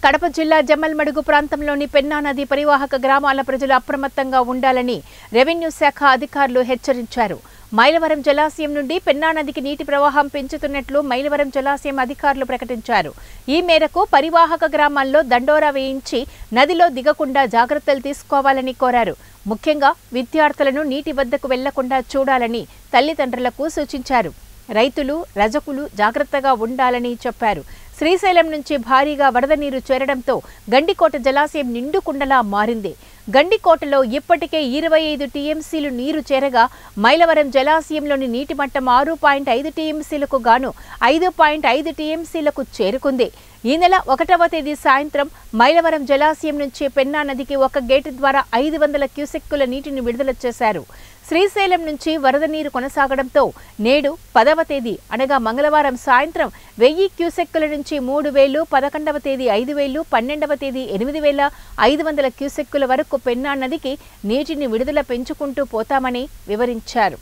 కడప జిల్లా జమ్మల్మడుగు ప్రాంతంలోని పెన్నా నది పరివాహక గ్రామాల ప్రజలు అప్రమత్తంగా ఉండాలని రెవెన్యూ శాఖ అధికారులు హెచ్చరించారు మైలవరం జలాశయం నుండి పెన్నా నదికి నీటి ప్రవాహం పెంచుతున్నట్లు మైలవరం జలాశయం అధికారులు ప్రకటించారు ఈ మేరకు పరివాహక గ్రామాల్లో దండోరా వేయించి నదిలో దిగకుండా జాగ్రత్తలు తీసుకోవాలని కోరారు ముఖ్యంగా విద్యార్థులను నీటి వద్దకు వెళ్లకుండా చూడాలని తల్లిదండ్రులకు సూచించారు రైతులు రజకులు జాగ్రత్తగా ఉండాలని చెప్పారు శ్రీశైలం నుంచి భారీగా వరద నీరు చేరడంతో గండికోట జలాశయం నిండుకుండలా మారింది గండికోటలో ఇప్పటికే ఇరవై ఐదు టీఎంసీలు నీరు చేరగా మైలవరం జలాశయంలోని నీటి మట్టం ఆరు పాయింట్ ఐదు టీఎంసీలకు గాను ఐదు పాయింట్ ఐదు టీఎంసీలకు చేరుకుంది ఈ నెల ఒకటవ తేదీ సాయంత్రం మైలవరం జలాశయం నుంచి పెన్నా నదికి ఒక గేటు ద్వారా ఐదు వందల క్యూసెక్కుల నీటిని విడుదల చేశారు శ్రీశైలం నుంచి వరద నీరు కొనసాగడంతో నేడు పదవ తేదీ అనగా మంగళవారం సాయంత్రం వెయ్యి క్యూసెక్కుల నుంచి మూడు వేలు పదకొండవ తేదీ ఐదు వేలు పన్నెండవ తేదీ ఎనిమిది వేల ఐదు వందల క్యూసెక్కుల వరకు పెన్నా నదికి నీటిని విడుదల పెంచుకుంటూ పోతామని వివరించారు